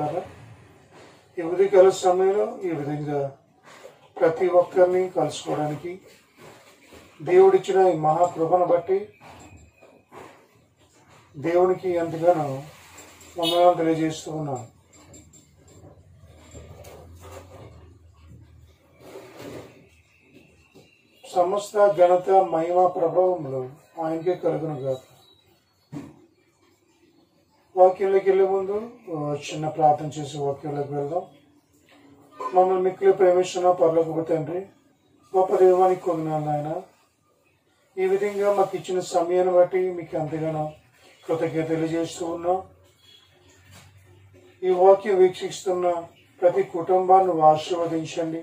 వాళ్ళరా ఈ ఉదయకాల సమయంలో ఈ విధంగా ప్రతి ఒక్కరిని కలుసుకోవడానికి దేవుడిచ్చిన ఈ మహాకృపను బట్టి దేవునికి ఎంతగానో వందనాలు తెలియజేస్తూ ఉన్నాను సమస్త ఘనత మహిమ ప్రభావములు ఆయనకే కలుగును గాక వాక్యంలోకి వెళ్ళే ముందు ఓ చిన్న ప్రార్థన చేసి వాక్యంలోకి వెళ్దాం మమ్మల్ని మిక్కిలి ప్రేమిస్తున్న పర్లోకి తండ్రి గొప్ప దేవానికి కొందనాలు నాయన ఈ విధంగా మాకు ఇచ్చిన సమయాన్ని బట్టి మీకు ఎంతగానో కృతజ్ఞత తెలియజేస్తూ ఉన్నాం ఈ వాక్యం వీక్షిస్తున్న ప్రతి కుటుంబాన్ని నువ్వు ఆశీర్వదించండి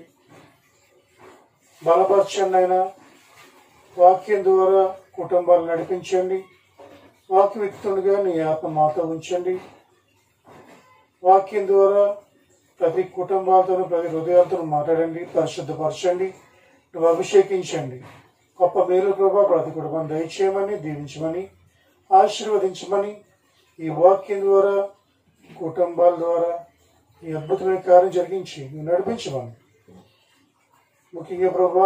బలపరచండి అయినా వాక్యం ద్వారా కుటుంబాలు నడిపించండి వాక్య వ్యక్తులుగా నీ ఆత్మ మాతో ఉంచండి వాక్యం ద్వారా ప్రతి కుటుంబాలతో ప్రతి హృదయాలతో మాట్లాడండి పరిశుద్ధపరచండి నువ్వు అభిషేకించండి గొప్ప మేలు ప్రభా ప్రతి కుటుంబం దయచేయమని దీవించమని ఆశీర్వదించమని ఈ వాక్యం ద్వారా కుటుంబాల ద్వారా ఈ అద్భుతమైన కార్యం జరిగించి నువ్వు నడిపించమని ముఖ్యంగా ప్రభా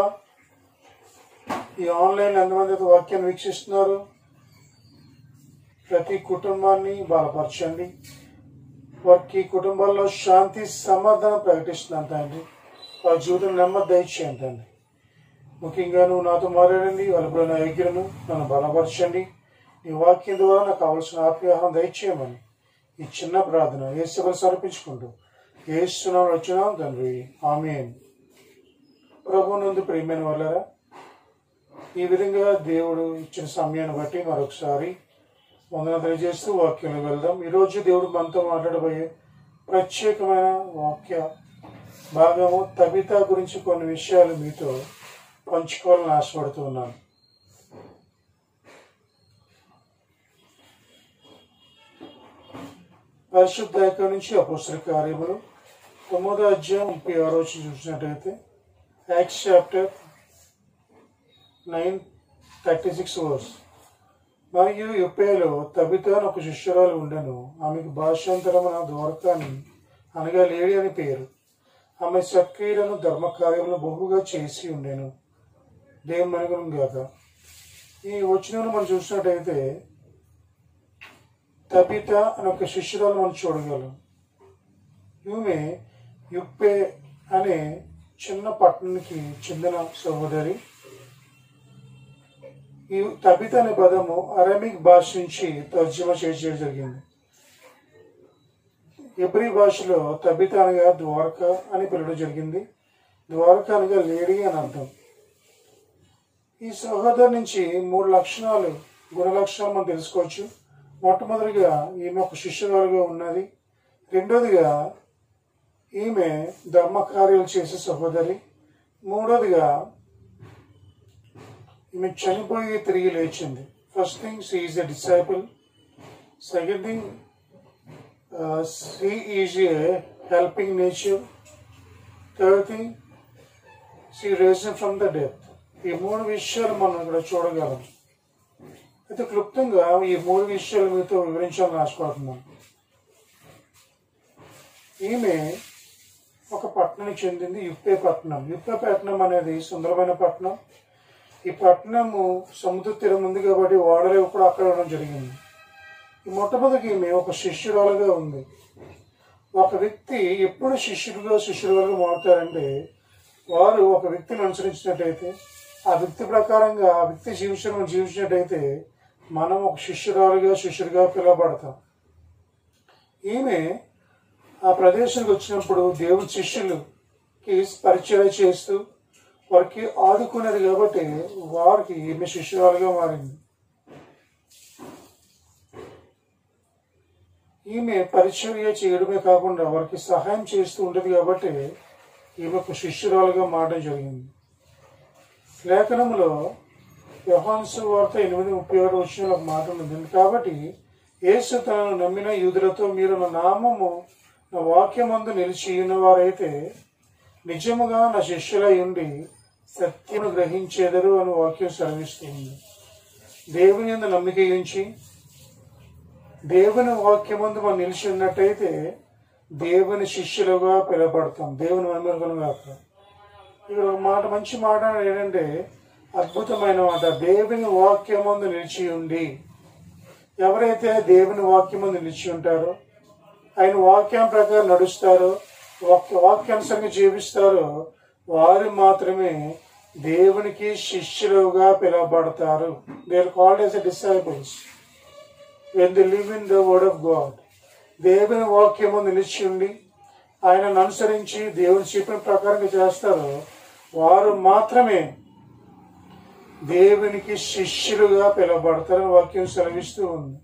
ఈ ఆన్లైన్ ఎంతమంది అయితే వాక్యాన్ని వీక్షిస్తున్నారు ప్రతి కుటుంబాన్ని బలపరచండి వారికి కుటుంబాల్లో శాంతి సమాధానం ప్రకటిస్తున్నాను తండ్రి వారి జీవితం నెమ్మది దయచేయండి తండ్రి ముఖ్యంగా నువ్వు నాతో మాట్లాడండి వాళ్ళపై నా యజ్ఞను నన్ను బలపరచండి నీ వాక్యం ద్వారా నాకు కావలసిన ఆత్మీయాహారం దయచేయమని ఈ చిన్న ప్రార్థన ఏ సభలు సమర్పించుకుంటూ ఏస్తున్నాను వచ్చినాం తండ్రి ఆమెన్ ప్రభు నందు ప్రియమైన వాళ్ళరా ఈ విధంగా దేవుడు ఇచ్చిన సమయాన్ని బట్టి మరొకసారి వందన తెలియజేస్తూ వాక్యంలో వెళ్దాం ఈరోజు దేవుడు మనతో మాట్లాడబోయే ప్రత్యేకమైన వాక్య భాగము తబిత గురించి కొన్ని విషయాలు మీతో పంచుకోవాలని ఆశపడుతూ ఉన్నాను పరిశుద్ధ ఐక్యం నుంచి అపోసర కార్యములు తొమ్మిదో అధ్యాయం ముప్పై ఆరో వచ్చి చూసినట్టయితే Acts chapter nine thirty six verse మరియు యుప్పేలో తబిత అని ఒక శిష్యురాలు ఉండెను ఆమెకు భాషాంతరమున ద్వారకాని అనగా లేడి అని పేరు ఆమె సత్క్రియలను ధర్మకార్యములను బహుగా చేసి ఉండెను దేవుని మనగుణం గాక ఈ వచ్చిన మనం చూసినట్టయితే తబిత అని ఒక శిష్యురాలు మనం చూడగలం ఈమె యుప్పే అనే చిన్న పట్టణానికి చెందిన సహోదరి ఈ తబిత అనే పదము అరమిక్ భాష నుంచి తర్జుమా చేయడం జరిగింది ఎబ్రి భాషలో తబిత అనగా ద్వారక అని పిలవడం జరిగింది ద్వారక అనగా లేడీ అని అర్థం ఈ సహోదరు నుంచి మూడు లక్షణాలు గుణ లక్షణాలు మనం తెలుసుకోవచ్చు మొట్టమొదటిగా ఈమె ఒక శిష్యురాలుగా ఉన్నది రెండోదిగా ఈమె ధర్మకార్యాలు చేసే సహోదరి మూడోదిగా ఈమె చనిపోయి తిరిగి లేచింది first thing she is a disciple second thing she is a helping nature third thing she risen from the death ఈ మూడు విషయాలు మనం ఇక్కడ చూడగలం అయితే క్లుప్తంగా ఈ మూడు విషయాలు మీతో వివరించాలని ఆశపడుతున్నాను ఈమె ఒక పట్టణానికి చెందింది యుప్పే పట్టణం యుప్పే పట్టణం అనేది సుందరమైన పట్టణం ఈ పట్టణము సముద్ర తీరం ఉంది కాబట్టి ఓడలు కూడా అక్కడ ఉండడం జరిగింది ఈ మొట్టమొదటి ఈమె ఒక శిష్యురాలుగా ఉంది ఒక వ్యక్తి ఎప్పుడు శిష్యుడిగా శిష్యురాలుగా మారుతారంటే వారు ఒక వ్యక్తిని అనుసరించినట్టయితే ఆ వ్యక్తి ప్రకారంగా ఆ వ్యక్తి జీవించడం జీవించినట్టయితే మనం ఒక శిష్యురాలుగా శిష్యుడిగా పిలువబడతాం ఈమె ఆ ప్రదేశానికి వచ్చినప్పుడు దేవుడి శిష్యులకి పరిచయం చేస్తూ వారికి ఆదుకునేది కాబట్టి వారికి ఈమె శిష్యురాలుగా మారింది ఈమె పరిచర్య చేయడమే కాకుండా వారికి సహాయం చేస్తూ ఉండేది కాబట్టి ఈమె ఒక శిష్యురాలుగా మారడం జరిగింది లేఖనంలో వ్యవహాన్సు వార్త ఎనిమిది ముప్పై ఆరు వచ్చిన ఒక మాట ఉంది కాబట్టి యేసు తనను నమ్మిన యూదులతో మీరు నా నామము నా వాక్యమందు నిలిచి ఉన్నవారైతే నిజముగా నా శిష్యులై ఉండి సత్యను గ్రహించేదరు అని వాక్యం సెలవిస్తుంది దేవుని యందు నమ్మిక ఉంచి దేవుని వాక్యమందు మనం నిలిచి ఉన్నట్టయితే దేవుని శిష్యులుగా పిలువబడతాం దేవుని మహిమలుగా ఇక్కడ ఒక మాట మంచి మాట ఏంటంటే అద్భుతమైన మాట దేవుని వాక్యం ముందు నిలిచి ఉండి ఎవరైతే దేవుని వాక్యం ముందు నిలిచి ఉంటారో ఆయన వాక్యం ప్రకారం నడుస్తారో వాక్య వాక్యానుసరంగా జీవిస్తారో వారు మాత్రమే దేవునికి శిష్యులుగా పిలువబడతారు they are called as a disciples when they live in the word of God దేవుని వాక్యము నిలిచి ఉండి ఆయనను అనుసరించి దేవుని చెప్పిన ప్రకారంగా చేస్తారో వారు మాత్రమే దేవునికి శిష్యులుగా పిలువబడతారని వాక్యం సెలవిస్తూ ఉంది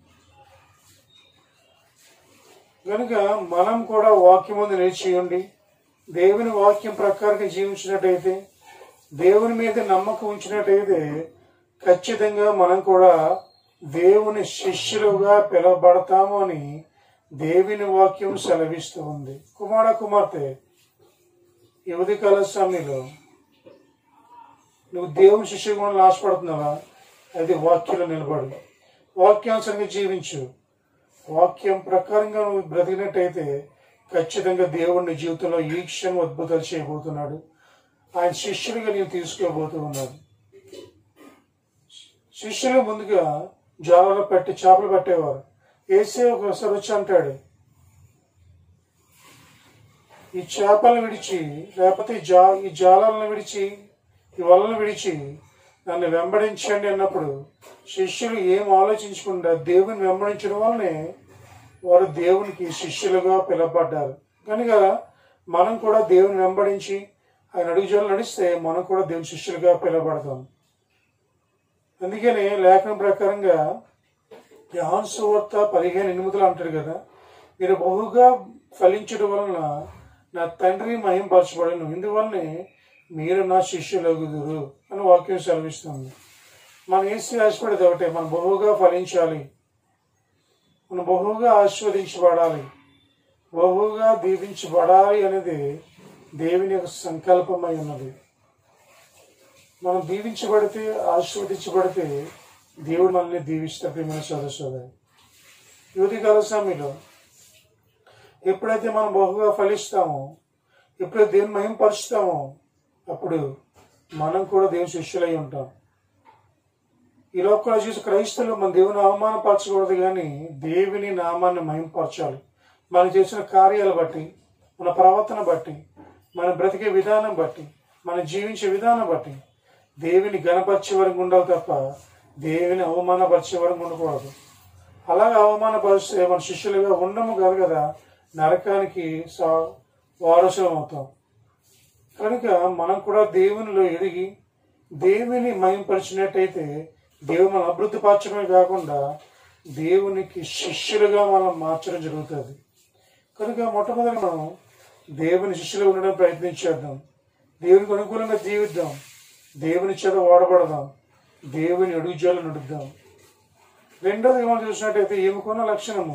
కనుక మనం కూడా వాక్యం ముందు నిలిచి ఉండి దేవుని వాక్యం ప్రకారంగా జీవించినట్టయితే దేవుని మీద నమ్మకం ఉంచినట్టయితే ఖచ్చితంగా మనం కూడా దేవుని శిష్యులుగా పిలువబడతాము అని దేవుని వాక్యం సెలవిస్తూ ఉంది కుమార కుమార్తె ఈ ఉదయకాల సమయంలో నువ్వు దేవుని శిష్యుగా ఉండాలని ఆశపడుతున్నావా అది వాక్యంలో నిలబడు వాక్యానుసరంగా జీవించు వాక్యం ప్రకారంగా నువ్వు బ్రతికినట్టయితే ఖచ్చితంగా దేవుడిని జీవితంలో ఈ క్షణం అద్భుతాలు చేయబోతున్నాడు ఆయన శిష్యులుగా నేను తీసుకోబోతూ ఉన్నాడు శిష్యులు ముందుగా జాలలో పెట్టి చేపలు పట్టేవారు ఏసే ఒకసారి వచ్చి అంటాడు ఈ చేపలను విడిచి లేకపోతే ఈ జా ఈ జాలాలను విడిచి ఈ వలను విడిచి నన్ను వెంబడించండి అన్నప్పుడు శిష్యులు ఏం ఆలోచించకుండా దేవుని వెంబడించడం వల్లనే వారు దేవునికి శిష్యులుగా పిలువబడ్డారు కనుక మనం కూడా దేవుని వెంబడించి ఆయన అడుగుజాలు నడిస్తే మనం కూడా దేవుని శిష్యులుగా పిలువబడతాం అందుకని లేఖనం ప్రకారంగా యోహాను సువార్త పదిహేను ఎనిమిదిలో అంటాడు కదా మీరు బహుగా ఫలించడం వలన నా తండ్రి మహింపరచబడను ఇందువల్లనే మీరు నా శిష్యులగుదురు అని వాక్యం సెలవిస్తుంది మనం ఏసి ఆశపడేది ఒకటే మనం బహుగా ఫలించాలి మనం బహుగా ఆస్వాదించబడాలి బహుగా దీవించబడాలి అనేది దేవుని యొక్క సంకల్పమై ఉన్నది మనం దీవించబడితే ఆశీర్వదించబడితే దేవుడు మనల్ని దీవిస్తారు ప్రియమైన సదస్సు యువతి కాల సమయంలో ఎప్పుడైతే మనం బహుగా ఫలిస్తామో ఎప్పుడైతే దేవుని మహింపరుస్తామో అప్పుడు మనం కూడా దేవుని శిష్యులై ఉంటాం ఈ లోకంలో చూసి క్రైస్తవులు మన దేవుని అవమానపరచకూడదు కానీ దేవుని నామాన్ని మహింపరచాలి మనం చేసిన కార్యాలు బట్టి మన ప్రవర్తన బట్టి మన బ్రతికే విధానం బట్టి మనం జీవించే విధానం బట్టి దేవుని గణపరిచే వరకు ఉండాలి తప్ప దేవుని అవమానపరిచే వరకు ఉండకూడదు అలాగే అవమానపరిస్తే మన శిష్యులుగా ఉండము కాదు కదా నరకానికి సా వారసులం అవుతాం కనుక మనం కూడా దేవునిలో ఎదిగి దేవుని మయంపరిచినట్టయితే దేవుని మనం అభివృద్ధి పరచడమే కాకుండా దేవునికి శిష్యులుగా మనం మార్చడం జరుగుతుంది కనుక మొట్టమొదటి మనం దేవుని శిష్యులు ఉండడం ప్రయత్నించేద్దాం దేవునికి అనుకూలంగా జీవిద్దాం దేవుని చేత వాడబడదాం దేవుని అడుగుజాలు నడుద్దాం రెండోది మనం చూసినట్టయితే ఈమెకున్న లక్షణము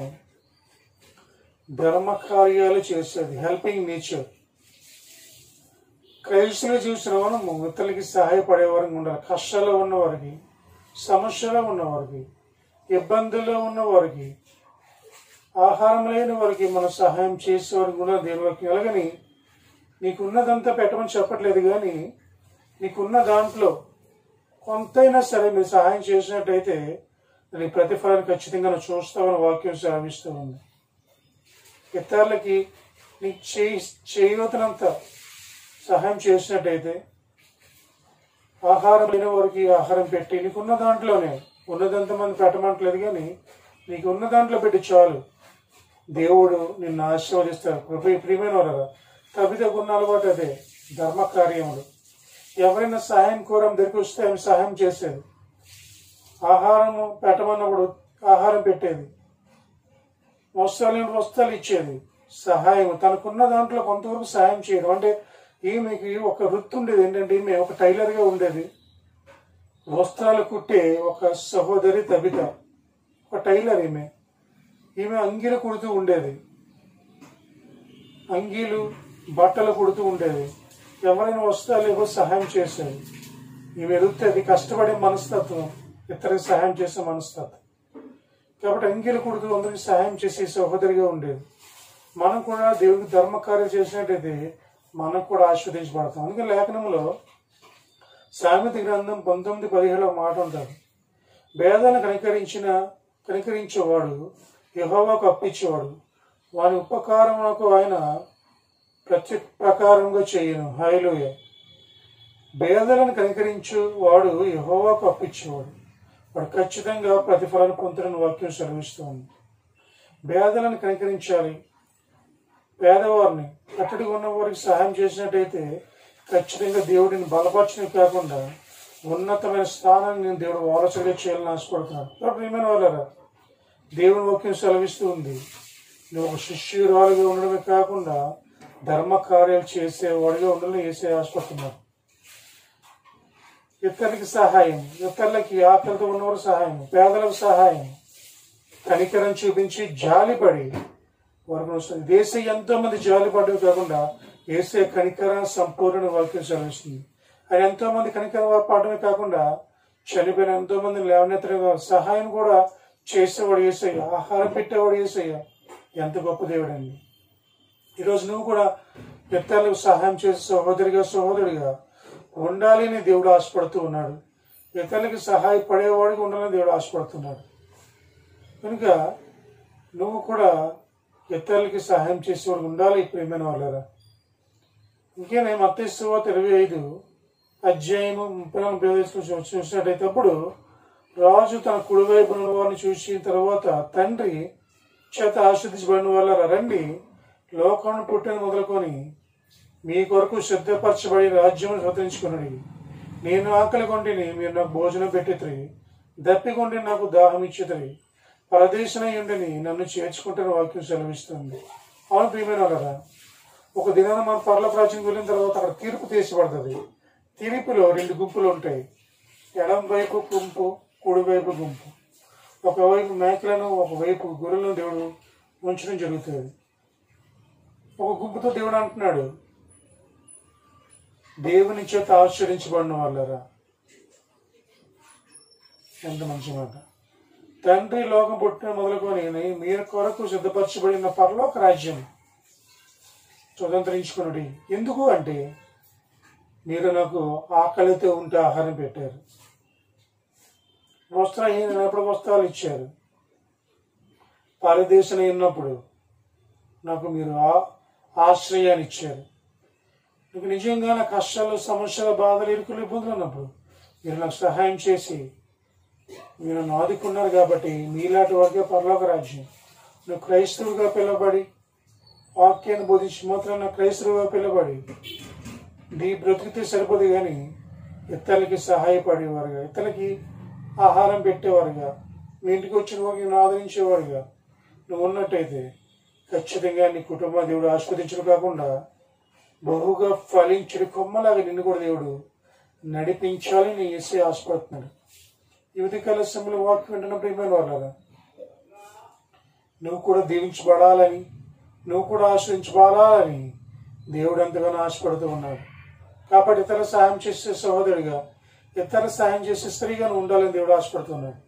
ధర్మ కార్యాలు చేసేది హెల్పింగ్ నేచర్ క్రైస్తులు చూసిన మనము ఇతరులకి సహాయపడే వారికి ఉండాలి కష్టాల్లో ఉన్న వారికి సమస్యలో ఉన్న వారికి ఇబ్బందుల్లో ఉన్న వారికి ఆహారం లేని వారికి మనం సహాయం చేసే వారికి కూడా దేవుడికి ఎలాగని నీకున్నదంతా పెట్టమని చెప్పట్లేదు కానీ నీకున్న దాంట్లో కొంతైనా సరే మీరు సహాయం చేసినట్టయితే నీ ప్రతిఫలాన్ని ఖచ్చితంగా నువ్వు చూస్తావని వాక్యం సెలవిస్తూ ఉంది ఇతరులకి నీ చేయి చేయవతనంత సహాయం చేసినట్టయితే ఆహారం లేని వారికి ఆహారం పెట్టి నీకున్న దాంట్లోనే ఉన్నదంత మంది పెట్టమంటలేదు కానీ నీకు ఉన్న దాంట్లో పెట్టి చాలు దేవుడు నిన్ను ఆశీర్వదిస్తాడు కృప ప్రియమైన వారు కవితకున్న అలవాటు అదే ధర్మ కార్యములు ఎవరైనా సహాయం కోరం దగ్గరికి వస్తే ఆమె సహాయం చేసేది ఆహారము పెట్టమన్నప్పుడు ఆహారం పెట్టేది వస్త్రాలు వస్త్రాలు ఇచ్చేది సహాయం తనకున్న దాంట్లో కొంతవరకు సహాయం చేయడం అంటే ఈమెకి ఒక వృత్తి ఉండేది ఏంటంటే ఈమె ఒక టైలర్గా ఉండేది వస్త్రాలు కుట్టే ఒక సహోదరి తబిత ఒక టైలర్ ఈమె ఈమె అంగీలు కుడుతూ ఉండేది అంగీలు బట్టలు కుడుతూ ఉండేది ఎవరైనా వస్త్రాలు ఎవరు సహాయం చేసేది ఈమె ఎదుగుతుంది కష్టపడే మనస్తత్వం ఇతరులకు సహాయం చేసే మనస్తత్వం కాబట్టి అంగీలు కుడుతూ అందరికి సహాయం చేసే సహోదరిగా ఉండేది మనం కూడా దేవుడికి ధర్మకార్యం చేసినట్టయితే మనం కూడా ఆస్వాదించబడతాం అందుకే లేఖనంలో సామెత గ్రంథం పంతొమ్మిది పదిహేడులో మాట ఉంటుంది భేదాలను కనికరించిన కనికరించేవాడు యహోవాకు అప్పించేవాడు వాని ఉపకారమునకు ఆయన ప్రత్యేక ప్రకారంగా చేయను హైలోయ భేదాలను కనికరించు వాడు యహోవాకు అప్పించేవాడు వాడు ఖచ్చితంగా ప్రతిఫలాన్ని పొందుతున్న వాక్యం సెలవిస్తుంది భేదాలను కనికరించాలి పేదవారిని కట్టడిగా ఉన్న వారికి సహాయం చేసినట్టయితే ఖచ్చితంగా దేవుడిని బలపరచడం కాకుండా ఉన్నతమైన స్థానాన్ని నేను దేవుడు ఆలోచనగా చేయాలని ఆశపడుతున్నాను కాబట్టి ప్రియమైన వాళ్ళరా దేవుని వాక్యం సెలవిస్తూ ఉంది నువ్వు ఒక శిష్యురాలుగా ఉండడమే కాకుండా ధర్మ కార్యాలు చేసేవాడిగా ఉండాలని వేసే ఆశపడుతున్నాడు ఇతరులకి సహాయం ఇతరులకి ఆకలితో ఉన్నవారు సహాయం పేదలకు సహాయం కనికరం చూపించి జాలిపడి వరకు వస్తుంది దేశ ఎంతో మంది జాలిపడడం కాకుండా ఏసే కనికరం సంపూర్ణ వాక్యం సెలవిస్తుంది ఆయన ఎంతో మంది కనికరం పాడమే కాకుండా చనిపోయిన ఎంతో మంది లేవనెత్తడం సహాయం కూడా చేసేవాడు ఏసయ్య ఆహారం పెట్టేవాడు ఏసయ్య ఎంత గొప్ప దేవుడండి ఈరోజు నువ్వు కూడా ఇతరులకు సహాయం చేసే సహోదరిగా సహోదరుడిగా ఉండాలి అని దేవుడు ఆశపడుతూ ఉన్నాడు ఇతరులకి సహాయపడేవాడికి ఉండాలని దేవుడు ఆశపడుతున్నాడు కనుక నువ్వు కూడా ఇతరులకి సహాయం చేసేవాడు ఉండాలి ప్రేమైన వాళ్ళరా ఇంకేనే మత్స్యవ ఇరవై ఐదు అధ్యాయము ముప్పై నాలుగు ప్రవేశం చూసినట్టయితే అప్పుడు రాజు తన కుడివైపు ఉన్న వారిని చూసిన తర్వాత తండ్రి చేత ఆశ్రదించబడిన వాళ్ళ రండి లోకాన్ని పుట్టిన మొదలుకొని మీ కొరకు సిద్ధపరచబడి రాజ్యం స్వతంత్రించుకున్నది నేను ఆకలి కొంటిని మీరు నాకు భోజనం పెట్టిత్రి దప్పికొండి నాకు దాహం ఇచ్చిత్రి పరదేశనయుండిని నన్ను చేర్చుకుంటున్న వాక్యం సెలవిస్తుంది అవును ప్రియమైన కదా ఒక దినాన మనం పర్ల ప్రాచీన వెళ్ళిన తర్వాత అక్కడ తీర్పు తీసిపడుతుంది తీర్పులో రెండు గుంపులు ఉంటాయి ఎడం వైపు గుంపు కుడి వైపు గుంపు ఒకవైపు మేకలను ఒకవైపు గొర్రెలను దేవుడు ఉంచడం జరుగుతుంది ఒక గుంపుతో దేవుడు అంటున్నాడు దేవుని చేత ఆశ్చర్యించబడిన వాళ్ళరా ఎంత మంచి మాట తండ్రి లోకం పుట్టిన మొదలుకొని మీరు కొరకు సిద్ధపరచబడిన పరలోక రాజ్యం స్వతంత్రించుకున్నది ఎందుకు అంటే మీరు నాకు ఆకలితో ఉంటే ఆహారం పెట్టారు వస్త్రహీనప్పుడు వస్త్రాలు ఇచ్చారు పరదేశం ఉన్నప్పుడు నాకు మీరు ఆ- ఆశ్రయాన్ని ఇచ్చారు నీకు నిజంగా నా కష్టాలు సమస్యల బాధలు ఇరుకులు ఇబ్బందులు ఉన్నప్పుడు మీరు నాకు సహాయం చేసి మీరు నన్ను ఆదుకున్నారు కాబట్టి మీలాంటి వారికే పరలోక రాజ్యం నువ్వు క్రైస్తవుగా పిలవబడి వాక్యాన్ని బోధించి మాత్రం నా క్రైస్తవుగా పిలవబడి నీ బ్రతికితే సరిపోదు కానీ ఇతరులకి సహాయపడేవారుగా ఇతరులకి ఆహారం పెట్టేవారుగా మీ ఇంటికి వచ్చిన వారికి నేను ఆదరించేవారుగా నువ్వు ఉన్నట్టయితే ఖచ్చితంగా నీ కుటుంబ దేవుడు ఆస్వాదించడం కాకుండా బహుగా ఫలించడు కొమ్మలాగా నిన్ను కూడా దేవుడు నడిపించాలని నీ ఎస్సే ఆశపడుతున్నాడు యువతి కాల సమయంలో వాక్యం వింటున్న ప్రియమైన వాళ్ళగా నువ్వు కూడా దీవించబడాలని నువ్వు కూడా ఆశ్రయించబడాలని దేవుడు ఎంతగానో ఆశపడుతూ ఉన్నాడు కాబట్టి ఇతర సహాయం చేసే సహోదరుడిగా ఇతర సహాయం చేసే స్త్రీగా నువ్వు ఉండాలని దేవుడు ఆశపడుతున్నాడు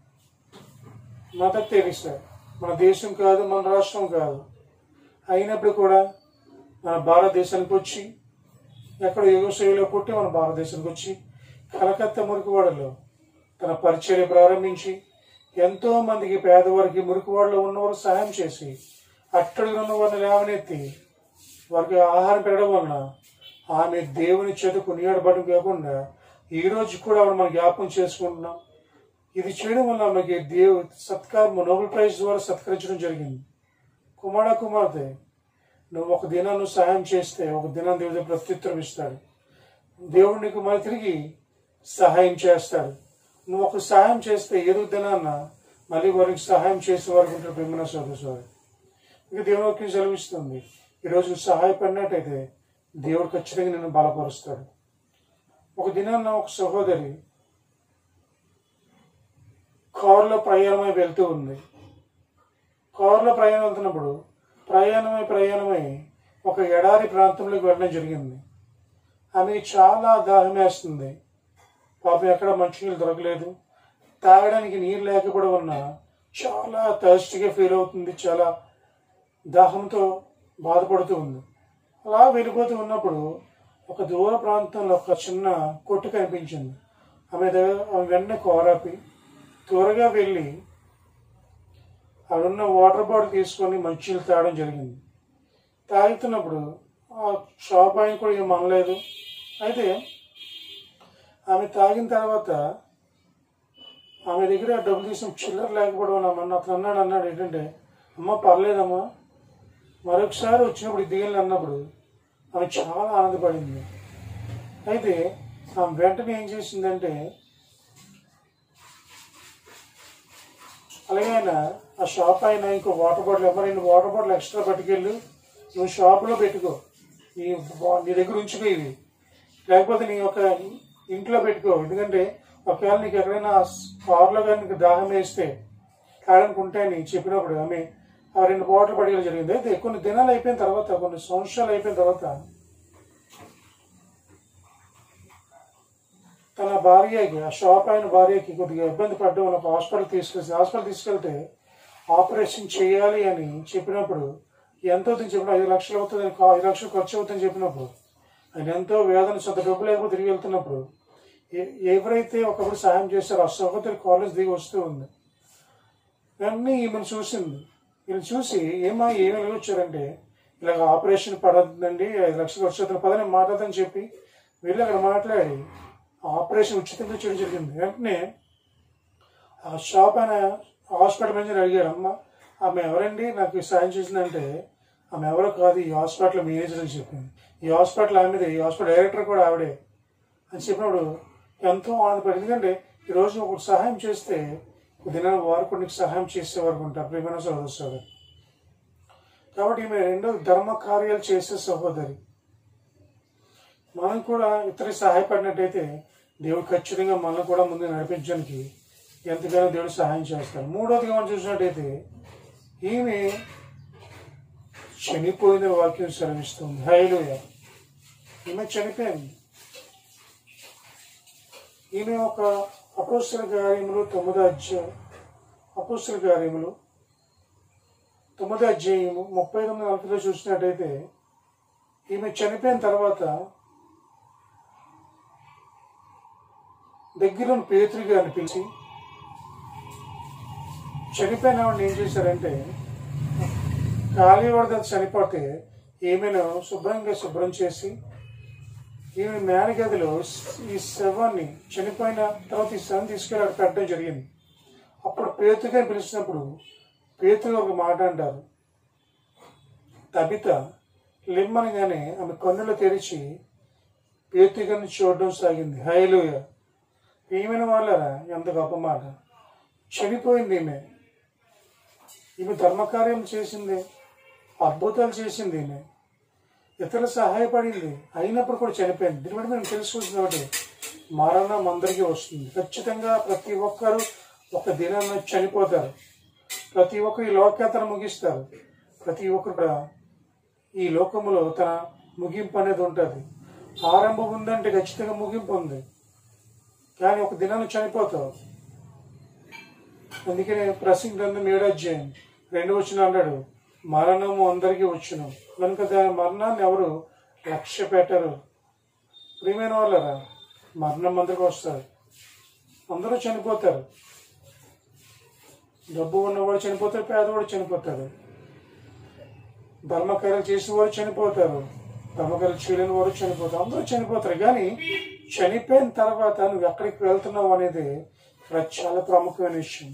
మదర్ తెరీసా మన దేశం కాదు మన రాష్ట్రం కాదు అయినప్పుడు కూడా మన భారతదేశానికి వచ్చి ఎక్కడ యుగశైలిలో పుట్టి మన భారతదేశానికి వచ్చి కలకత్తా మురికివాడలో తన పరిచర్య ప్రారంభించి ఎంతో మందికి పేదవారికి మురికివాడలో ఉన్నవారు సహాయం చేసి అట్టడుగు ఉన్న వారిని లేవనెత్తి వారికి ఆహారం పెట్టడం వలన ఆమె దేవుని చేత కొనియాడబడడం కాకుండా ఈ రోజు కూడా ఆవిడ మనం జ్ఞాపకం చేసుకుంటున్నాం ఇది చేయడం వల్ల ఆమెకి దేవు సత్కారం నోబెల్ ప్రైజ్ ద్వారా సత్కరించడం జరిగింది కుమార కుమార్తె నువ్వు ఒక దినాన్ని నువ్వు సహాయం చేస్తే ఒక దినాన్ని దేవుడు ప్రత్యుత్తరం ఇస్తాడు దేవుడు నీకు మళ్ళీ తిరిగి సహాయం చేస్తాడు నువ్వు ఒక సహాయం చేస్తే ఏదో దినాన్న మళ్ళీ వారికి సహాయం చేసే వారికి ఉంటారు ప్రేమన సోదరు ఇక దేవుని వాక్యం సెలవిస్తుంది ఈరోజు నువ్వు సహాయపడినట్టయితే దేవుడు ఖచ్చితంగా నిన్ను బలపరుస్తాడు ఒక దినాన్న ఒక సహోదరి కారులో ప్రయాణమై వెళ్తూ ఉంది కారులో ప్రయాణం వెళ్తున్నప్పుడు ప్రయాణమై ప్రయాణమై ఒక ఎడారి ప్రాంతంలోకి వెళ్ళడం జరిగింది ఆమెకి చాలా దాహం వేస్తుంది పాపం ఎక్కడ మంచినీళ్ళు దొరకలేదు తాగడానికి నీరు లేకపోవడం వలన చాలా థర్స్ట్గా ఫీల్ అవుతుంది చాలా దాహంతో బాధపడుతూ ఉంది అలా వెళ్ళిపోతూ ఉన్నప్పుడు ఒక దూర ప్రాంతంలో ఒక చిన్న కొట్టు కనిపించింది ఆమె దగ్గర ఆమె వెంటనే కోరాపి త్వరగా వెళ్ళి అక్కడున్న వాటర్ బాటిల్ తీసుకొని మంచినీళ్ళు తాగడం జరిగింది తాగుతున్నప్పుడు ఆ షాప్ ఆయన కూడా ఏం అనలేదు అయితే ఆమె తాగిన తర్వాత ఆమె దగ్గర డబ్బులు తీసిన చిల్లర లేకపోవడం వల్ల అన్న అతను అన్నాడు అన్నాడు ఏంటంటే అమ్మ పర్లేదమ్మా మరొకసారి వచ్చినప్పుడు ఇది దిగలు అన్నప్పుడు ఆమె చాలా ఆనందపడింది అయితే ఆమె వెంటనే ఏం చేసిందంటే అలాగే ఆయన ఆ షాప్ ఆయన ఇంకో వాటర్ బాటిల్ ఎవరు రెండు వాటర్ బాటిల్ ఎక్స్ట్రా పట్టుకెళ్ళు నువ్వు షాపులో పెట్టుకో నీ బా- నీ దగ్గర ఉంచుకో ఇవి లేకపోతే నీ ఒక ఇంట్లో పెట్టుకో ఎందుకంటే ఒకవేళ నీకు ఎక్కడైనా కారులో కానీ నీకు దాహం వేస్తే తాగడానికి ఉంటాయని చెప్పినప్పుడు ఆమె ఆ రెండు బాటిల్ పట్టుకెళ్ళి జరిగింది అయితే కొన్ని దినాలు అయిపోయిన తర్వాత కొన్ని సంవత్సరాలు అయిపోయిన తర్వాత తన భార్యకి ఆ షాప్ అయిన భార్యకి కొద్దిగా ఇబ్బంది పడడం వల్ల ఒక హాస్పిటల్ తీసుకెళ్తే హాస్పిటల్ తీసుకెళ్తే ఆపరేషన్ చేయాలి అని చెప్పినప్పుడు ఎంత అవుతుంది చెప్పిన ఐదు లక్షలు అవుతుంది ఐదు లక్షలు ఖర్చు అవుతుందని చెప్పినప్పుడు ఆయన ఎంతో వేదన సొంత డబ్బు లేకపోతే తిరిగి వెళ్తున్నప్పుడు ఎ- ఎవరైతే ఒకప్పుడు సహాయం చేశారో ఆ సహోదరి కాలేజ్ దిగి వస్తూ ఉంది వెంటనే ఈమెను చూసింది ఈయన చూసి ఏమా ఏమి వచ్చారంటే ఇలాగ ఆపరేషన్ పడద్దండి ఐదు లక్షలు ఖర్చు అవుతుంది పదని మాట్లాడదని చెప్పి వెళ్ళి అక్కడ మాట్లాడి ఆపరేషన్ ఉచితంగా చేయడం జరిగింది వెంటనే ఆ షాప్ ఆయన హాస్పిటల్ నుంచి అడిగాడు అమ్మ ఆమె ఎవరండి నాకు ఈ సాయం చేసిందంటే ఆమె ఎవరో కాదు ఈ హాస్పిటల్ మేనేజర్ అని చెప్పింది ఈ హాస్పిటల్ ఆమెది ఈ హాస్పిటల్ డైరెక్టర్ కూడా ఆవిడే అని చెప్పినప్పుడు ఎంతో ఆనందపడి ఎందుకంటే ఈరోజు ఒక సహాయం చేస్తే దినాలు వారు కూడా నీకు సహాయం చేసేవారు ఉంటారు ప్రేమైన సహోదరు సోదరు కాబట్టి ఈమె రెండో ధర్మ కార్యాలు చేసే సహోదరి మనం కూడా ఇతరులకు సహాయపడినట్టయితే దేవుడు ఖచ్చితంగా మనల్ని కూడా ముందు నడిపించడానికి ఎంతగానో దేవుడు సహాయం చేస్తారు మూడోదిగా మనం చూసినట్టయితే ఈమె చనిపోయిన వాక్యం సెలవిస్తుంది హైలుయ ఈమె చనిపోయింది ఈమె ఒక అపోస్తుల కార్యములు తొమ్మిదో అధ్యాయం అపోస్తుల కార్యములు తొమ్మిదో అధ్యాయము ముప్పై తొమ్మిది నలభైలో చూసినట్టయితే ఈమె చనిపోయిన తర్వాత దగ్గర పేతురు గారిని పిలిచి చనిపోయిన వాడిని ఏం చేశారంటే ఖాళీ వాడి చనిపోతే ఈమెను శుభ్రంగా శుభ్రం చేసి ఈమె మేనగదిలో ఈ శవాన్ని చనిపోయిన తర్వాత ఈ శవం తీసుకెళ్ళి అక్కడ పెట్టడం జరిగింది అప్పుడు పేతుగా పిలిచినప్పుడు పేతుగా ఒక మాట అంటారు తబిత లిమ్మనగానే ఆమె కన్నులు తెరిచి పేతుగాని చూడడం సాగింది హైలుయ ఈమెన వాళ్ళరా ఎంత గొప్ప మాట చనిపోయింది ఈమె ఈమె ధర్మకార్యం చేసింది అద్భుతాలు చేసింది ఈమె ఇతరులు సహాయపడింది అయినప్పుడు కూడా చనిపోయింది దీని బట్టి మనం తెలుసుకోవాల్సిన ఒకటి మరణం అందరికీ వస్తుంది ఖచ్చితంగా ప్రతి ఒక్కరు ఒక దినాన్ని చనిపోతారు ప్రతి ఒక్కరు ఈ లోకేతను ముగిస్తారు ప్రతి ఒక్కరు కూడా ఈ లోకములో తన ముగింపు అనేది ఉంటుంది ఆరంభం ఉందంటే ఖచ్చితంగా ముగింపు ఉంది కానీ ఒక దినాన్ని చనిపోతావు అందుకనే ప్రసింగ్ గ్రంథం ఏడో అధ్యాయం రెండు వచ్చిన అన్నాడు మరణము అందరికీ వచ్చును కనుక దాని మరణాన్ని ఎవరు లక్ష్య పెట్టరు ప్రియమైన వాళ్ళరా మరణం అందరికీ వస్తారు అందరూ చనిపోతారు డబ్బు ఉన్నవాడు చనిపోతాడు పేదవాడు చనిపోతాడు ధర్మకార్యాలు చేసిన వారు చనిపోతారు ధర్మకార్యాలు చేయలేని వారు చనిపోతారు అందరూ చనిపోతారు కానీ చనిపోయిన తర్వాత నువ్వు ఎక్కడికి వెళ్తున్నావు అనేది ఇక్కడ చాలా ప్రాముఖ్యమైన విషయం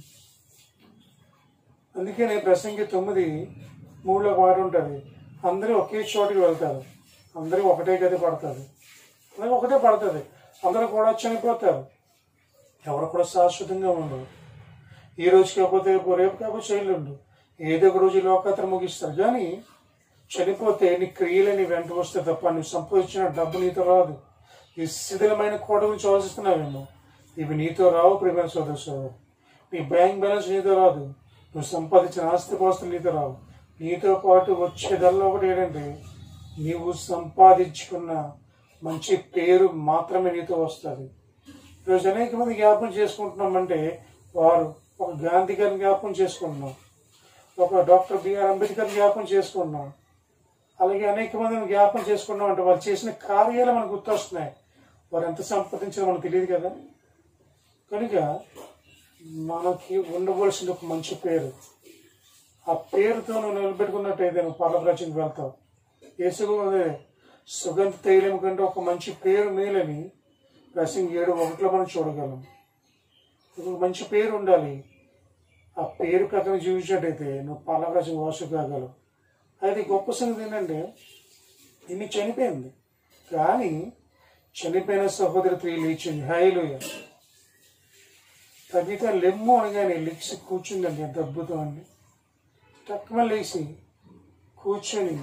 అందుకనే ప్రసంగి తొమ్మిది మూడులో ఒక మాట ఉంటుంది అందరూ ఒకే చోటికి వెళ్తారు అందరూ ఒకటే గది పడతారు అందరూ ఒకటే పడుతుంది అందరూ కూడా చనిపోతారు ఎవరు కూడా శాశ్వతంగా ఉండరు ఈ రోజు కాకపోతే రేపు రేపు కాకపోతే చేయలేండు ఏదో ఒక రోజు లోకాత్ర ముగిస్తారు కానీ చనిపోతే నీ క్రియలు నీ వెంట వస్తే తప్ప నువ్వు సంపాదించిన డబ్బు నీతో రాదు ఈ శిథిలమైన కోట గురించి ఆలోచిస్తున్నావేమో ఇవి నీతో రావు ప్రియమైన సోదరు సోదరు నీ బ్యాంక్ బ్యాలెన్స్ నీతో రాదు నువ్వు సంపాదించిన ఆస్తి పాస్తులు నీతో రావు నీతో పాటు వచ్చేదల్లా ఒకటి ఏంటంటే నీవు సంపాదించుకున్న మంచి పేరు మాత్రమే నీతో వస్తుంది ఈరోజు అనేక మంది జ్ఞాపకం చేసుకుంటున్నామంటే వారు ఒక గాంధీ గారిని జ్ఞాపకం చేసుకుంటున్నాం ఒక డాక్టర్ బిఆర్ అంబేద్కర్ జ్ఞాపకం చేసుకున్నాం అలాగే అనేక మందిని జ్ఞాపకం చేసుకున్నాం అంటే వాళ్ళు చేసిన కార్యాలు మనకు గుర్తొస్తున్నాయి వారు ఎంత సంపాదించారో మనకు తెలియదు కదా కనుక మనకి ఉండవలసిన ఒక మంచి పేరు ఆ పేరుతో నువ్వు నిలబెట్టుకున్నట్టయితే నువ్వు పర్లప్రచనకి వెళ్తావు యేసుకు అదే సుగంధ తైలం కంటే ఒక మంచి పేరు మేలని రసింగ్ ఏడు ఒకటిలో మనం చూడగలం ఒక మంచి పేరు ఉండాలి ఆ పేరు ప్రకారం జీవించినట్టయితే నువ్వు పర్లప్రచన వాసు కాగలవు అది గొప్ప సంగతి ఏంటంటే ఇన్ని చనిపోయింది కానీ చనిపోయిన సహోదరి త్రీ లేచింది హైలుయ తగ్గితే లెమ్ము అనగానే లెక్సి కూర్చుందండి ఎంత అద్భుతం అండి తక్కువ లేచి కూర్చొని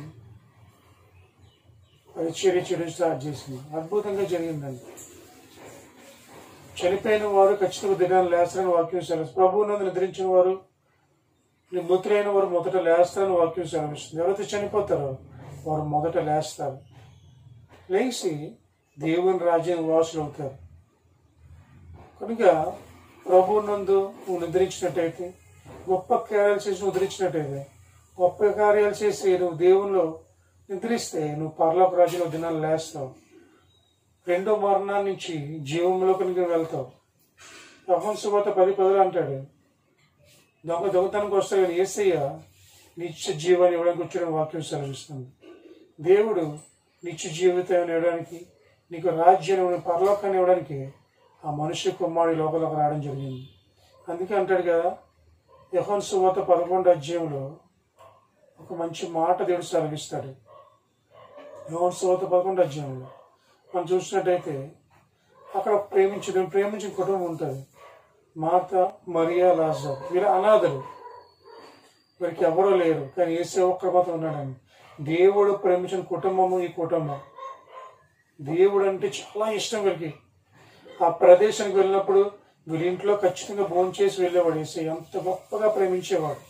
పరిచర్య చేయడం స్టార్ట్ చేసింది అద్భుతంగా జరిగిందండి చనిపోయిన వారు ఖచ్చితంగా దినాలు లేస్తారని వాక్యం సెలవు ప్రభువునందు నిద్రించిన వారు నీ మృతులైన వారు మొదట లేస్తారని వాక్యం సెలవిస్తుంది ఎవరైతే చనిపోతారో వారు మొదట లేస్తారు లేచి దేవుని రాజ్యం వాసులు అవుతారు కనుక ప్రభువునందు నువ్వు నిద్రించినట్టయితే గొప్ప కార్యాలు చేసి నువ్వు నిద్రించినట్టయితే గొప్ప కార్యాలు చేసి నువ్వు దేవునిలో నిద్రిస్తే నువ్వు పర్లోక రాజ్యంలో దినాలు లేస్తావు రెండో మరణాన్ని నుంచి జీవంలోకి నువ్వు వెళ్తావు ప్రపంచపోత పది పదులు అంటాడు దొంగ దొంగతనానికి వస్తే కానీ ఏసయ్య నిత్య జీవాన్ని ఇవ్వడానికి వచ్చిన వాక్యం సెలవిస్తుంది దేవుడు నిత్య జీవితం ఇవ్వడానికి నీకు రాజ్యాన్ని పరలోకాన్ని ఇవ్వడానికి ఆ మనుష్య కుమారుడి లోపలకు రావడం జరిగింది అందుకే అంటాడు కదా యహోన్ సువాత పదకొండు అధ్యాయంలో ఒక మంచి మాట దేవుడు సెలవిస్తాడు యహోన్ సువాత పదకొండు అధ్యాయంలో మనం చూసినట్టయితే అక్కడ ప్రేమించడం ప్రేమించిన కుటుంబం ఉంటుంది మార్త మరియా లాజర్ వీరు అనాథలు వీరికి ఎవరూ లేరు కానీ ఏసే ఒక్కరు మాత్రం ఉన్నాడని దేవుడు ప్రేమించిన కుటుంబము ఈ కుటుంబం దేవుడు అంటే చాలా ఇష్టం వీరికి ఆ ప్రదేశానికి వెళ్ళినప్పుడు వీళ్ళ ఇంట్లో ఖచ్చితంగా భోజనం చేసి వెళ్ళేవాడు ఏసే ఎంత గొప్పగా ప్రేమించేవాడు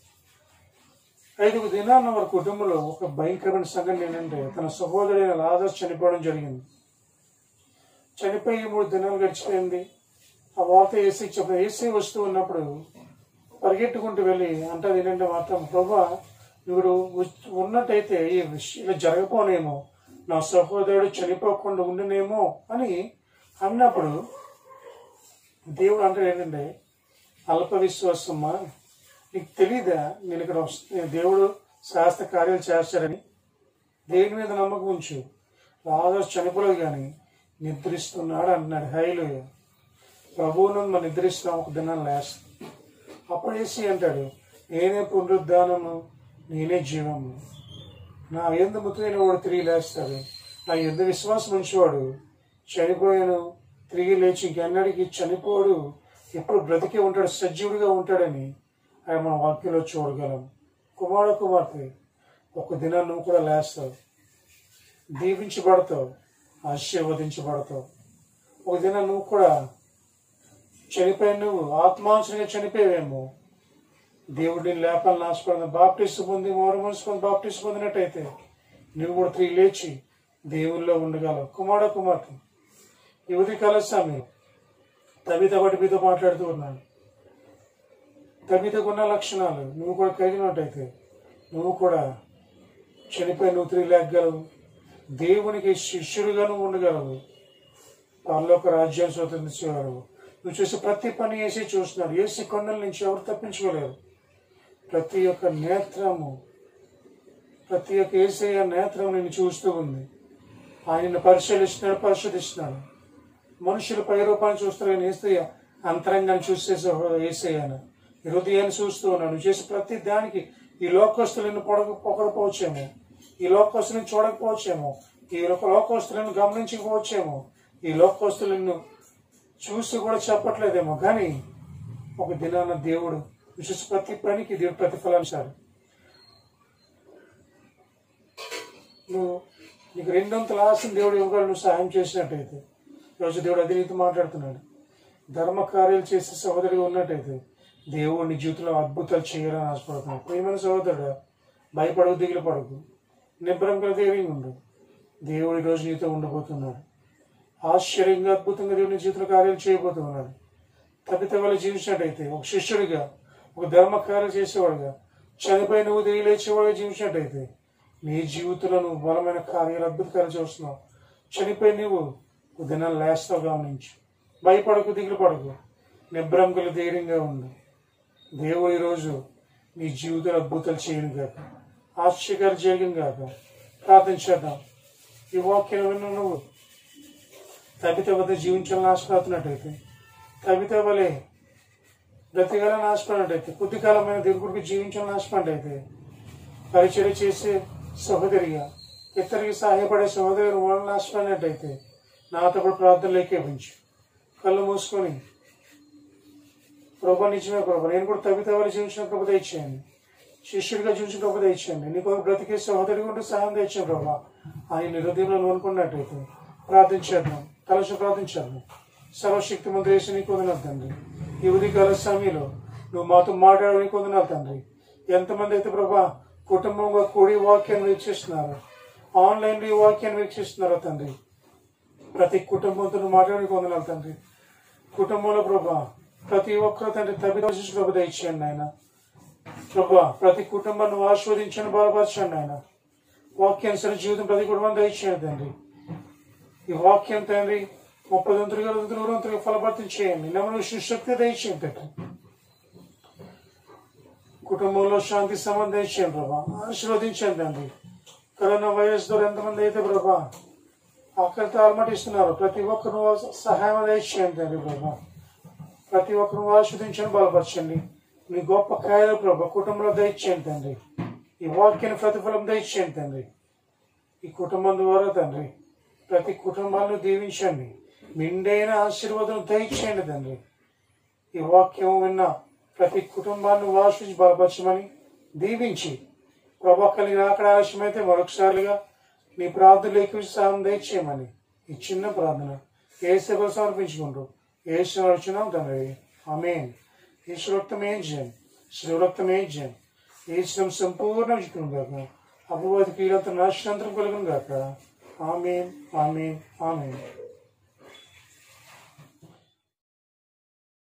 ఐదుగు దినాన్న వారి కుటుంబంలో ఒక భయంకరమైన సంఘటన ఏంటంటే తన సహోదరుడైన లాజర్ చనిపోవడం జరిగింది చనిపోయి మూడు దినాలు గడిచిపోయింది ఆ వార్త ఏసీ చెప్పిన ఏసీ వస్తూ ఉన్నప్పుడు పరిగెట్టుకుంటూ వెళ్ళి అంటది ఏంటంటే మాత్రం ప్రభా ఇప్పుడు ఉన్నట్టయితే ఈ విషయం ఇలా జరగపోనేమో నా సహోదరుడు చనిపోకుండా ఉండినేమో అని అన్నప్పుడు దేవుడు అంటే ఏంటంటే అల్ప విశ్వాసమ్మా నీకు తెలీదా నేను ఇక్కడ వస్తు- నేను దేవుడు శాస్త్ర కార్యాలు చేస్తాడని దేని మీద నమ్మకం ఉంచు రాజు చనిపోలేదు కానీ నిద్రిస్తున్నాడు అంటున్నాడు హైలు ప్రభువును మనం నిద్రిస్తున్నాం ఒక దినాన్ని లేస్తాం అప్పుడు వేసి అంటాడు నేనే పునరుద్ధానము నేనే జీవము నా ఎందు ముత్తైన వాడు తిరిగి లేస్తాడు నా ఎందు విశ్వాసం ఉంచేవాడు చనిపోయాను తిరిగి లేచి ఇంకెన్నడికి చనిపోడు ఎప్పుడు బ్రతికే ఉంటాడు సజీవుడిగా ఉంటాడని ఆయన మన వాక్యంలో చూడగలం కుమారుడు కుమార్తె ఒక దినాన్ని నువ్వు కూడా లేస్తావు దీవించబడతావు ఆశీర్వదించబడతావు ఒక దినం నువ్వు కూడా చనిపోయి నువ్వు ఆత్మాంశంగా చనిపోయావేమో దేవుడిని లేపాలని ఆశపడిన బాప్టిస్ట్ పొంది మారు మనసుకొని బాప్టిస్ట్ పొందినట్టయితే నువ్వు కూడా తిరిగి లేచి దేవుల్లో ఉండగలవు కుమారుడు కుమార్తె యువతి కలస్వామి తవిత బట్టి మీతో మాట్లాడుతూ ఉన్నాను తవితకున్న లక్షణాలు నువ్వు కూడా కలిగినట్టయితే నువ్వు కూడా చనిపోయి నువ్వు తిరిగి లేగలవు దేవునికి శిష్యుడిగా నువ్వు ఉండగలవు పరలోక రాజ్యాన్ని స్వతంత్రించగలవు నువ్వు చేసే ప్రతి పని వేసి చూస్తున్నాడు ఏసి కొండల నుంచి ఎవరు తప్పించుకోలేరు ప్రతి ఒక్క నేత్రము ప్రతి ఒక్క ఏసయ్య నేత్రం నిన్ను చూస్తూ ఉంది ఆయనను పరిశీలిస్తున్నాడు పరిశోధిస్తున్నాడు మనుషులు పై రూపాన్ని చూస్తారు కానీ ఏసయ్య అంతరంగాన్ని చూసే ఏసయ్యాను హృదయాన్ని చూస్తూ ఉన్నాడు నువ్వు చేసే ప్రతి దానికి ఈ లోకస్తులను పొడక పొగకపోవచ్చేమో ఈ లోకస్తులను చూడకపోవచ్చేమో ఈ లోక లోకస్తులను గమనించకపోవచ్చేమో ఈ లోకస్తులను చూసి కూడా చెప్పట్లేదేమో కానీ ఒక దినాన దేవుడు నువ్వు చేసే ప్రతి పనికి దేవుడు ప్రతిఫలం ఇస్తాడు నువ్వు నీకు రెండొంతుల ఆశను దేవుడు ఇవ్వగలడు నువ్వు సహాయం చేసినట్టయితే ఈరోజు దేవుడు అది నీతో మాట్లాడుతున్నాడు ధర్మ కార్యాలు చేసే సహోదరుడు ఉన్నట్టయితే దేవుడు నీ జీవితంలో అద్భుతాలు చేయాలని ఆశపడుతున్నాడు ప్రియమైన సహోదరుడు భయపడకు దిగులు పడకు నిబ్రంగా ధైర్యంగా ఉండు దేవుడు ఈరోజు నీతో ఉండబోతున్నాడు ఆశ్చర్యంగా అద్భుతంగా దేవుని జీవితంలో కార్యాలు చేయబోతున్నాడు తప్పిత వాళ్ళు జీవించినట్టయితే ఒక శిష్యుడిగా ఒక ధర్మ కార్యాలు చేసేవాడుగా చనిపోయి నువ్వు తిరిగి లేచేవాడు జీవించినట్టయితే నీ జీవితంలో నువ్వు బలమైన కార్యాలు అద్భుతకాలు చూస్తున్నావు చనిపోయి నువ్వు ఉదయం లేస్తావు గమనించు భయపడకు దిగులు పడకు నిబ్రంకులు ధైర్యంగా ఉండు దేవుడు ఈరోజు నీ జీవితంలో అద్భుతాలు చేయను కాక ఆశ్చర్యాలు చేయను కాక ప్రార్థన చేద్దాం ఈ వాక్యం విన్న నువ్వు తబిత వద్ద జీవించాలని ఆశపడుతున్నట్టయితే తబిత వలె బ్రతికాలని ఆశపడినట్టయితే కొద్ది కాలమైన దేవుడి కొరకు జీవించాలని ఆశపడినట్టయితే పరిచయం చేసే సహోదరిగా ఇతరికి సహాయపడే సహోదరి వాళ్ళని ఆశపడినట్టయితే నాతో కూడా ప్రార్థనలు ఏకేపించు కళ్ళు మూసుకొని ప్రభా నిజమే ప్రభా నేను కూడా తగ్గుతావని జీవించిన ప్రభు దయచేయండి శిష్యుడిగా జీవించిన ప్రభు దయచేయండి నీకు బ్రతికే సహోదరి ఉంటే సహాయం తెచ్చాను ప్రభా ఆయన హృదయంలో అనుకున్నట్టయితే ప్రార్థించేద్దాం తలసి ప్రార్థించేద్దాం సర్వశక్తి మంత్రి వేసి నీకు వదిలేదు తండ్రి ఈ ఉదయకాల సమయంలో నువ్వు మాతో మాట్లాడే నీకు వదినాలు తండ్రి ఎంతమంది అయితే ప్రభా కుటుంబంగా కూడి వాక్యాన్ని వీక్షిస్తున్నారు ఆన్లైన్ ఈ వాక్యాన్ని వీక్షిస్తున్నారో తండ్రి ప్రతి కుటుంబంతో నువ్వు మాట్లాడి వందనాలు తండ్రి కుటుంబంలో ప్రభా ప్రతి ఒక్కరు తండ్రి తల్లి ప్రభు దయచేయండి ఆయన ప్రభా ప్రతి కుటుంబాన్ని ఆస్వాదించండి బలపరచండి ఆయన వాక్యానుసరి జీవితం ప్రతి కుటుంబం దయచేయండి తండ్రి ఈ వాక్యం తండ్రి ముప్పై దొంతులుగా దొంతులుగా ఫలభర్తం చేయండి నమ్మను శక్తి దయచేయండి తండ్రి కుటుంబంలో శాంతి సంబంధం దయచేయండి ప్రభా ఆశీర్వదించండి తండ్రి కరోనా వైరస్ ద్వారా ఎంతమంది అయితే ప్రభా ఆకలితో అలమటిస్తున్నారు ప్రతి ఒక్కరు సహాయం దయచేయండి తండ్రి ప్రభా ప్రతి ఒక్కరు ఆస్వాదించండి బలపరచండి మీ గొప్ప కార్యాలు ప్రభా కుటుంబంలో దయచేయండి తండ్రి ఈ వాక్యాన్ని ప్రతిఫలం దయచేయండి తండ్రి ఈ కుటుంబం ద్వారా తండ్రి ప్రతి కుటుంబాలను దీవించండి మిండైన ఆశీర్వాదం దయచేయండి తండ్రి ఈ వాక్యం విన్న ప్రతి కుటుంబాన్ని వాసించి బలపరచమని దీవించి ప్రభా కలిగిన అక్కడ ఆలస్యమైతే మరొకసారిగా నీ ప్రార్థనలు సాయం దయచేయమని ఈ చిన్న ప్రార్థన ఏ సేవలు సమర్పించుకుంటూ ఏ వచ్చినాం తండ్రి ఆమెన్ ఈశ్వరక్తం ఏం చేయం శివరక్తం ఏం చేయం ఈశ్వరం సంపూర్ణ విజయం కాక అపవాది కీలతో నాశనంతరం కలుగును గాక ఆమెన్ ఆమెన్ ఆమెన్